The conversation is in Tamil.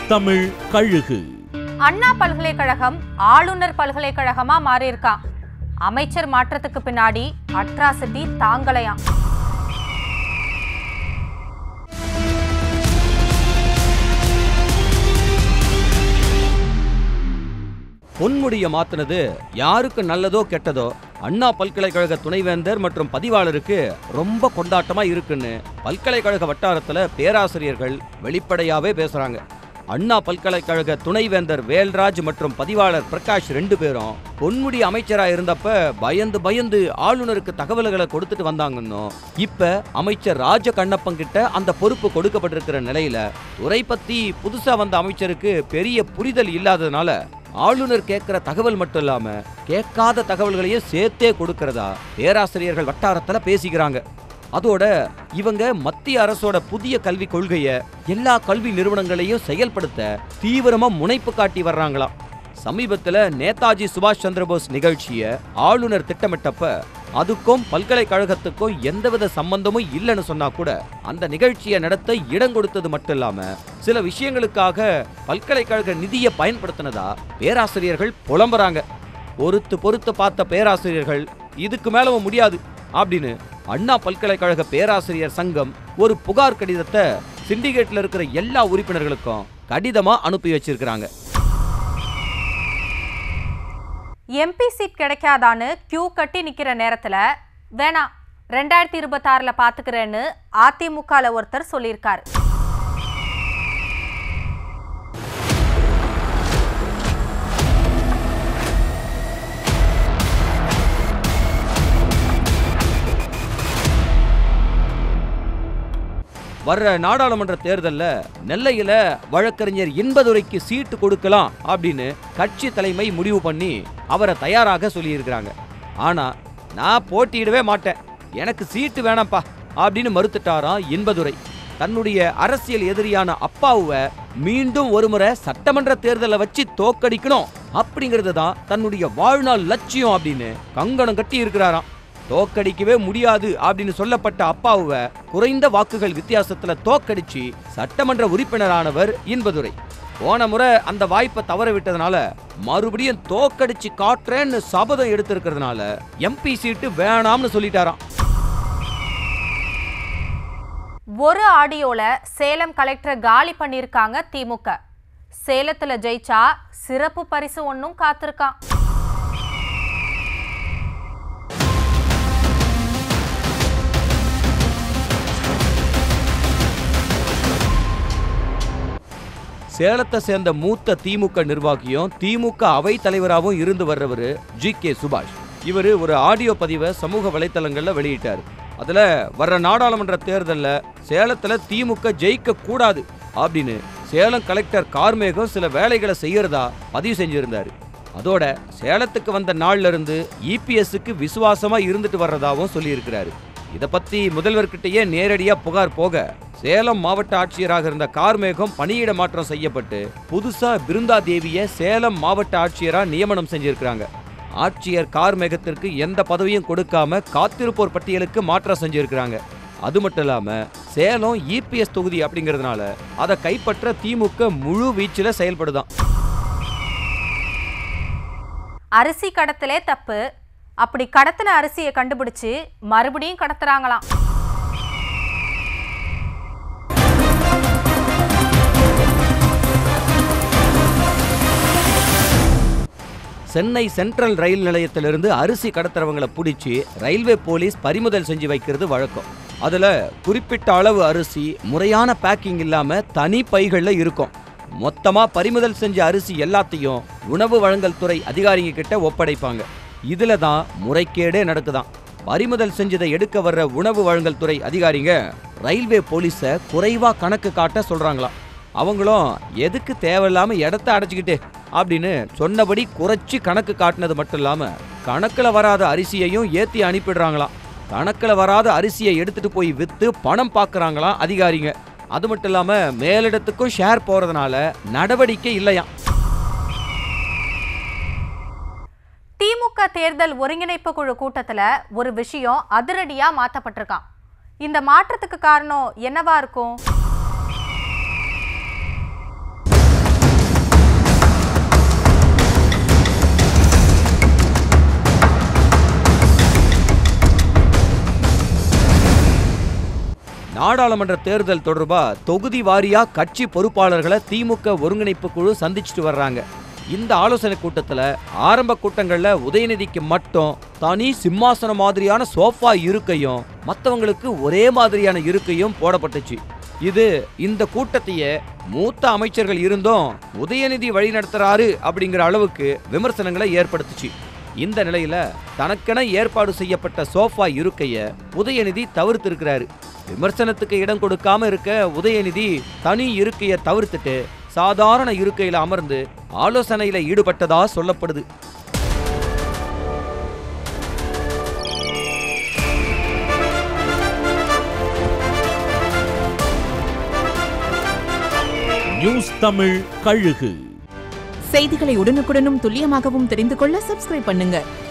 தமிழ் கழுகு அண்ணா பல்கலைக்கழகம் ஆளுநர் பல்கலைக்கழகமா மாறியிருக்கான் அமைச்சர் மாற்றத்துக்கு பின்னாடி அட்ராசிட்டி தாங்கலையாம் பொன்முடியை மாத்துனது யாருக்கு நல்லதோ கெட்டதோ அண்ணா பல்கலைக்கழக துணைவேந்தர் மற்றும் பதிவாளருக்கு ரொம்ப கொண்டாட்டமா இருக்குன்னு பல்கலைக்கழக வட்டாரத்துல பேராசிரியர்கள் வெளிப்படையாவே பேசுறாங்க அண்ணா பல்கலைக்கழக துணைவேந்தர் வேல்ராஜ் மற்றும் பதிவாளர் பிரகாஷ் ரெண்டு பேரும் பொன்முடி அமைச்சரா இருந்தப்ப பயந்து பயந்து ஆளுநருக்கு தகவல்களை கொடுத்துட்டு வந்தாங்கன்னு இப்ப அமைச்சர் ராஜ கண்ணப்பன் கிட்ட அந்த பொறுப்பு கொடுக்கப்பட்டிருக்கிற நிலையில துறை பத்தி புதுசா வந்த அமைச்சருக்கு பெரிய புரிதல் இல்லாததுனால ஆளுநர் கேட்கிற தகவல் மட்டும் இல்லாம கேட்காத தகவல்களையும் சேர்த்தே கொடுக்கறதா பேராசிரியர்கள் வட்டாரத்துல பேசிக்கிறாங்க அதோட இவங்க மத்திய அரசோட புதிய கல்விக் கொள்கைய எல்லா கல்வி நிறுவனங்களையும் செயல்படுத்த தீவிரமா முனைப்பு காட்டி வர்றாங்களாம் சமீபத்துல நேதாஜி சுபாஷ் சந்திரபோஸ் நிகழ்ச்சிய ஆளுநர் திட்டமிட்டப்ப அதுக்கும் பல்கலைக்கழகத்துக்கும் எந்தவித சம்பந்தமும் இல்லைன்னு சொன்னா கூட அந்த நிகழ்ச்சியை நடத்த இடம் கொடுத்தது மட்டும் இல்லாம சில விஷயங்களுக்காக பல்கலைக்கழக நிதியை பயன்படுத்தினதா பேராசிரியர்கள் புலம்புறாங்க பொறுத்து பொறுத்து பார்த்த பேராசிரியர்கள் இதுக்கு மேலவும் முடியாது அப்படின்னு அண்ணா பல்கலைக்கழக பேராசிரியர் சங்கம் ஒரு புகார் கடிதத்தை சிண்டிகேட்ல இருக்கிற எல்லா உறுப்பினர்களுக்கும் கடிதமா அனுப்பி வச்சிருக்கிறாங்க எம்பி சீட் கிடைக்காதான்னு கியூ கட்டி நிக்கிற நேரத்துல வேணாம் ரெண்டாயிரத்தி இருபத்தாறுல பாத்துக்கிறேன்னு அதிமுகல ஒருத்தர் சொல்லியிருக்காரு வர்ற நாடாளுமன்ற தேர்தல்ல நெல்லையில வழக்கறிஞர் இன்பதுரைக்கு சீட்டு கொடுக்கலாம் அப்படின்னு கட்சி தலைமை முடிவு பண்ணி அவரை தயாராக சொல்லியிருக்கிறாங்க ஆனா நான் போட்டியிடவே மாட்டேன் எனக்கு சீட்டு வேணாம்ப்பா அப்படின்னு மறுத்துட்டாராம் இன்பதுரை தன்னுடைய அரசியல் எதிரியான அப்பாவுவை மீண்டும் ஒருமுறை சட்டமன்ற தேர்தலை வச்சு தோக்கடிக்கணும் அப்படிங்கிறது தான் தன்னுடைய வாழ்நாள் லட்சியம் அப்படின்னு கங்கணம் கட்டி இருக்கிறாராம் தோக்கடிக்கவே முடியாது அப்படின்னு சொல்லப்பட்ட அப்பாவுவை குறைந்த வாக்குகள் வித்தியாசத்துல தோக்கடிச்சு சட்டமன்ற உறுப்பினரானவர் இன்பதுரை போன முறை அந்த வாய்ப்பை தவற விட்டதுனால மறுபடியும் தோக்கடிச்சு காட்டுறேன்னு சபதம் எடுத்திருக்கிறதுனால எம்பி சீட்டு வேணாம்னு சொல்லிட்டாராம் ஒரு ஆடியோல சேலம் கலெக்டரை காலி பண்ணியிருக்காங்க திமுக சேலத்துல ஜெயிச்சா சிறப்பு பரிசு ஒன்றும் காத்திருக்கான் சேலத்தை சேர்ந்த மூத்த திமுக நிர்வாகியும் திமுக அவை தலைவராகவும் இருந்து வர்றவர் ஜி கே சுபாஷ் இவர் ஒரு ஆடியோ பதிவை சமூக வலைத்தளங்கள்ல வெளியிட்டார் அதுல வர்ற நாடாளுமன்ற தேர்தல்ல சேலத்துல திமுக ஜெயிக்க கூடாது அப்படின்னு சேலம் கலெக்டர் கார்மேகம் சில வேலைகளை செய்யறதா பதிவு செஞ்சிருந்தாரு அதோட சேலத்துக்கு வந்த நாள்ல இருந்து இபிஎஸ்க்கு விசுவாசமா இருந்துட்டு வர்றதாவும் சொல்லியிருக்கிறாரு இத பத்தி முதல்வர்கிட்டயே நேரடியா புகார் போக சேலம் மாவட்ட ஆட்சியராக இருந்த கார்மேகம் பணியிட மாற்றம் செய்யப்பட்டு புதுசா பிருந்தா தேவிய சேலம் மாவட்ட ஆட்சியரா நியமனம் செஞ்சிருக்கிறாங்க ஆட்சியர் கார்மேகத்திற்கு எந்த பதவியும் கொடுக்காம காத்திருப்போர் பட்டியலுக்கு மாற்றம் செஞ்சிருக்கிறாங்க அது மட்டும் இல்லாம சேலம் இபிஎஸ் தொகுதி அப்படிங்கிறதுனால அதை கைப்பற்ற திமுக முழு வீச்சுல செயல்படுதான் அரிசி கடத்தலே தப்பு அப்படி கடத்தின அரிசியை கண்டுபிடிச்சு மறுபடியும் கடத்துறாங்களாம் சென்னை சென்ட்ரல் ரயில் நிலையத்திலிருந்து அரிசி கடத்துறவங்களை பிடிச்சி ரயில்வே போலீஸ் பறிமுதல் செஞ்சு வைக்கிறது வழக்கம் அதுல குறிப்பிட்ட அளவு அரிசி முறையான பேக்கிங் இல்லாம தனி பைகள்ல இருக்கும் மொத்தமா பறிமுதல் செஞ்ச அரிசி எல்லாத்தையும் உணவு வழங்கல் துறை அதிகாரிங்க கிட்ட ஒப்படைப்பாங்க இதுல தான் முறைகேடே நடக்குதாம் பறிமுதல் செஞ்சதை எடுக்க வர்ற உணவு வழங்கல் துறை அதிகாரிங்க ரயில்வே போலீஸ குறைவா கணக்கு காட்ட சொல்றாங்களாம் அவங்களும் எதுக்கு தேவையில்லாம இடத்த அடைச்சிக்கிட்டு அப்படின்னு சொன்னபடி குறைச்சி கணக்கு காட்டினது மட்டும் இல்லாம கணக்குல வராத அரிசியையும் ஏத்தி அனுப்பிடுறாங்களாம் கணக்குல வராத அரிசியை எடுத்துட்டு போய் வித்து பணம் பார்க்கறாங்களாம் அதிகாரிங்க அது மட்டும் இல்லாம மேலிடத்துக்கும் ஷேர் போறதுனால நடவடிக்கை இல்லையாம் திமுக தேர்தல் ஒருங்கிணைப்பு குழு கூட்டத்துல ஒரு விஷயம் அதிரடியா மாத்தப்பட்டிருக்கான் இந்த மாற்றத்துக்கு காரணம் என்னவா இருக்கும் நாடாளுமன்ற தேர்தல் தொடர்பா தொகுதி வாரியா கட்சி பொறுப்பாளர்களை திமுக ஒருங்கிணைப்பு குழு சந்திச்சுட்டு வர்றாங்க இந்த ஆலோசனை கூட்டத்துல ஆரம்ப கூட்டங்கள்ல உதயநிதிக்கு மட்டும் தனி சிம்மாசனம் மாதிரியான சோஃபா இருக்கையும் மத்தவங்களுக்கு ஒரே மாதிரியான இருக்கையும் போடப்பட்டுச்சு இது இந்த கூட்டத்தையே மூத்த அமைச்சர்கள் இருந்தும் உதயநிதி வழி நடத்துறாரு அப்படிங்கிற அளவுக்கு விமர்சனங்களை ஏற்படுத்துச்சு இந்த நிலையில தனக்கென ஏற்பாடு செய்யப்பட்ட சோஃபா இருக்கைய உதயநிதி தவிர்த்திருக்கிறாரு விமர்சனத்துக்கு இடம் கொடுக்காம இருக்க உதயநிதி தனி இருக்கைய தவிர்த்துட்டு சாதாரண இருக்கையில அமர்ந்து ஆலோசனையில ஈடுபட்டதா சொல்லப்படுது நியூஸ் தமிழ் கழுகு செய்திகளை உடனுக்குடனும் துல்லியமாகவும் தெரிந்து கொள்ள சப்ஸ்கிரைப் பண்ணுங்க